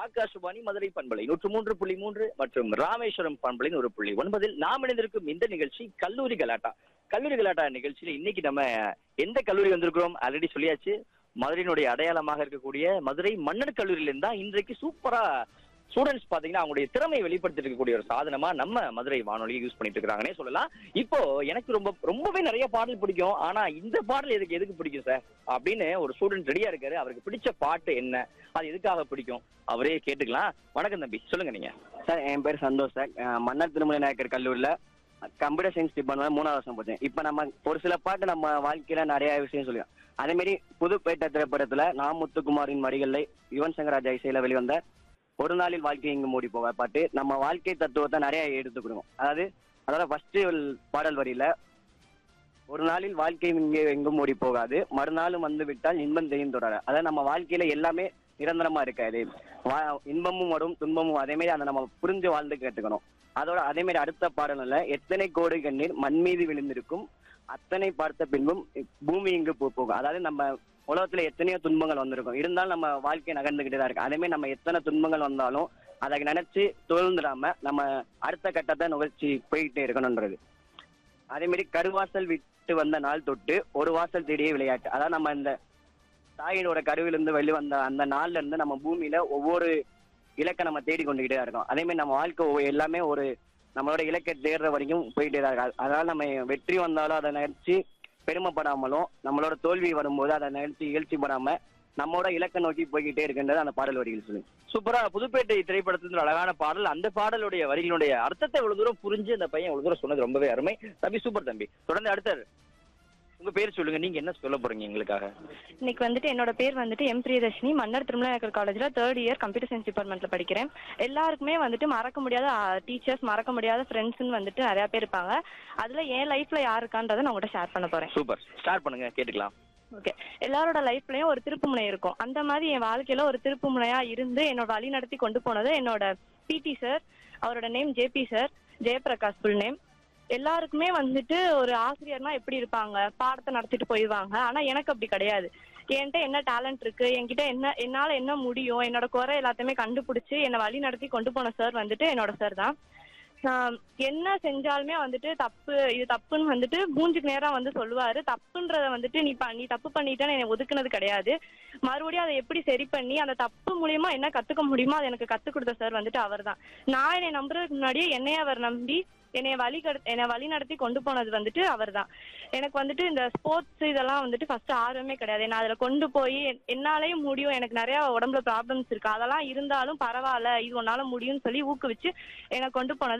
ஆகாஷவாணி மதுரை பண்பலை நூற்று மூன்று புள்ளி மூன்று மற்றும் ராமேஸ்வரம் பண்பலை ஒரு புள்ளி ஒன்பதில் நாம் இணைந்திருக்கும் இந்த நிகழ்ச்சி கல்லூரி கலாட்டா கல்லூரி கலாட்டா நிகழ்ச்சியில இன்னைக்கு நம்ம எந்த கல்லூரி வந்திருக்கிறோம் ஆல்ரெடி சொல்லியாச்சு மதுரையினுடைய அடையாளமாக இருக்கக்கூடிய மதுரை மன்னர் கல்லூரியில இருந்தா இன்றைக்கு சூப்பரா ஸ்டூடெண்ட்ஸ் பாத்தீங்கன்னா அவங்களுடைய திறமையை வெளிப்படுத்திட்டு இருக்கக்கூடிய ஒரு சாதனமா நம்ம மதுரை வானொலியை யூஸ் பண்ணிட்டு இருக்காங்கன்னே சொல்லலாம் இப்போ எனக்கு ரொம்ப ரொம்பவே நிறைய பாடல் பிடிக்கும் ஆனா இந்த பாடல் எதுக்கு எதுக்கு பிடிக்கும் சார் அப்படின்னு ஒரு ஸ்டூடெண்ட் ரெடியா இருக்காரு அவருக்கு பிடிச்ச பாட்டு என்ன அது எதுக்காக பிடிக்கும் அவரே கேட்டுக்கலாம் வணக்கம் தம்பி சொல்லுங்க நீங்க சார் என் பேர் சந்தோஷ் சார் அஹ் மன்னர் திருமலை நாயக்கர் கல்லூரியில் கம்ப்யூட்டர் சயின்ஸ் டிபார்ட்மெண்ட் மூணாவது வருஷம் போச்சேன் இப்போ நம்ம ஒரு சில பாட்டு நம்ம வாழ்க்கையில நிறைய விஷயம் சொல்லுவோம் அதே மாதிரி புதுப்பேட்டை திரைப்படத்துல நான் முத்துக்குமாரின் வரிகளில் யுவன் சங்கர் ராஜா இசையில வெளிவந்த ஒரு நாளில் வாழ்க்கை இங்கு மூடி போக பாட்டு நம்ம வாழ்க்கை தத்துவத்தை நிறைய எடுத்துக்கிடுவோம் அதாவது அதோட ஃபர்ஸ்ட் பாடல் வரியில ஒரு நாளில் வாழ்க்கை இங்கே எங்கும் ஓடி போகாது மறுநாளும் வந்து விட்டால் இன்பம் தெரியும் தொடர அதாவது நம்ம வாழ்க்கையில எல்லாமே நிரந்தரமா இருக்காது வா- இன்பமும் வரும் துன்பமும் அதே மாதிரி அதை நம்ம புரிஞ்சு வாழ்ந்து கேட்டுக்கணும் அதோட அதே மாதிரி அடுத்த பாடல்ல எத்தனை கோடி கண்ணீர் மண் மீது விழுந்திருக்கும் அத்தனை பார்த்த பின்பும் பூமி இங்கு பூ போகும் அதாவது நம்ம உலகத்துல எத்தனையோ துன்பங்கள் வந்திருக்கும் இருந்தாலும் நம்ம வாழ்க்கை நகர்ந்துகிட்டே தான் இருக்கு அதே மாதிரி நம்ம எத்தனை துன்பங்கள் வந்தாலும் அதை நினைச்சு தோழ்ந்துடாம நம்ம அடுத்த கட்டத்தை நுகர்ச்சி போயிட்டே இருக்கணும்ன்றது அதே மாதிரி கருவாசல் விட்டு வந்த நாள் தொட்டு ஒரு வாசல் தேடிய விளையாட்டு அதாவது நம்ம இந்த தாயினோட கருவிலிருந்து வெளி வந்த அந்த நாள்ல இருந்து நம்ம பூமியில ஒவ்வொரு இலக்கை நம்ம தேடி கொண்டுகிட்டே தான் இருக்கோம் அதே மாதிரி நம்ம வாழ்க்கை ஒவ்வொரு- எல்லாமே ஒரு நம்மளோட இலக்கை தேடுற வரைக்கும் போயிட்டே தான் இருக்கு அதனால நம்ம வெற்றி வந்தாலும் அதை நினைச்சு பெருமைப்படாமலும் நம்மளோட தோல்வி வரும்போது அதை நினைச்சு இகழ்ச்சி படாம நம்மளோட இலக்கை நோக்கி போய்கிட்டே இருக்குன்றது அந்த பாடல் வரிகள் சொல்லுங்க சூப்பரா புதுப்பேட்டை திரைப்படத்துல அழகான பாடல் அந்த பாடலுடைய வரிகளுடைய அர்த்தத்தை இவ்வளவு தூரம் புரிஞ்சு அந்த பையன் இவ்வளவு தூரம் சொன்னது ரொம்பவே அருமை தம்பி சூப்பர் தம்பி தொடர்ந்து அடுத்த உங்க பேர் சொல்லுங்க நீங்க என்ன சொல்ல போறீங்க எங்களுக்காக இன்னைக்கு வந்துட்டு என்னோட பேர் வந்துட்டு எம் பிரியதர்ஷினி மன்னர் திருமலாயக்கர் காலேஜ்ல தேர்ட் இயர் கம்ப்யூட்டர் சயின்ஸ் டிபார்ட்மெண்ட்ல படிக்கிறேன் எல்லாருக்குமே வந்துட்டு மறக்க முடியாத டீச்சர்ஸ் மறக்க முடியாத ஃப்ரெண்ட்ஸ்னு வந்துட்டு நிறைய பேர் இருப்பாங்க அதுல என் லைஃப்ல யார் இருக்கான்றதை நான் உங்கள்கிட்ட ஷேர் பண்ண போறேன் சூப்பர் ஸ்டார்ட் பண்ணுங்க கேட்டுக்கலாம் ஓகே எல்லாரோட லைஃப்லயும் ஒரு திருப்புமுனை இருக்கும் அந்த மாதிரி என் வாழ்க்கையில ஒரு திருப்புமுனையா இருந்து என்னோட வழி நடத்தி கொண்டு போனது என்னோட பிடி சார் அவரோட name JB sir Jayaprakash full name எல்லாருக்குமே வந்துட்டு ஒரு ஆசிரியர்னா எப்படி இருப்பாங்க பாடத்தை நடத்திட்டு போயிடுவாங்க ஆனா எனக்கு அப்படி கிடையாது என்கிட்ட என்ன டேலண்ட் இருக்கு என்கிட்ட என்ன என்னால என்ன முடியும் என்னோட குறை எல்லாத்தையுமே கண்டுபிடிச்சு என்னை வழி நடத்தி கொண்டு போன சார் வந்துட்டு என்னோட சார் தான் நான் என்ன செஞ்சாலுமே வந்துட்டு தப்பு இது தப்புன்னு வந்துட்டு மூஞ்சுக்கு நேரா வந்து சொல்லுவாரு தப்புன்றத வந்துட்டு நீ ப- நீ தப்பு பண்ணிட்டேன்னு என்னை ஒதுக்குனது கிடையாது மறுபடியும் அதை எப்படி சரி பண்ணி அந்த தப்பு மூலியமா என்ன கத்துக்க முடியுமோ அதை எனக்கு கத்துக் கொடுத்த சார் வந்துட்டு அவர்தான் நான் என்னை நம்புறதுக்கு முன்னாடியே என்னைய அவர் நம்பி என்னைய வழி கடு என்னை வழி நடத்தி கொண்டு போனது வந்துட்டு அவர்தான் எனக்கு வந்துட்டு இந்த ஸ்போர்ட்ஸ் இதெல்லாம் வந்துட்டு ஃபர்ஸ்ட் ஆர்வமே கிடையாது நான் அதுல கொண்டு போய் என்- என்னாலயும் முடியும் எனக்கு நிறைய உடம்புல ப்ராப்ளம்ஸ் இருக்கு அதெல்லாம் இருந்தாலும் பரவாயில்ல இது உன்னால முடியும்னு சொல்லி ஊக்குவிச்சு என்னை கொண்டு போனது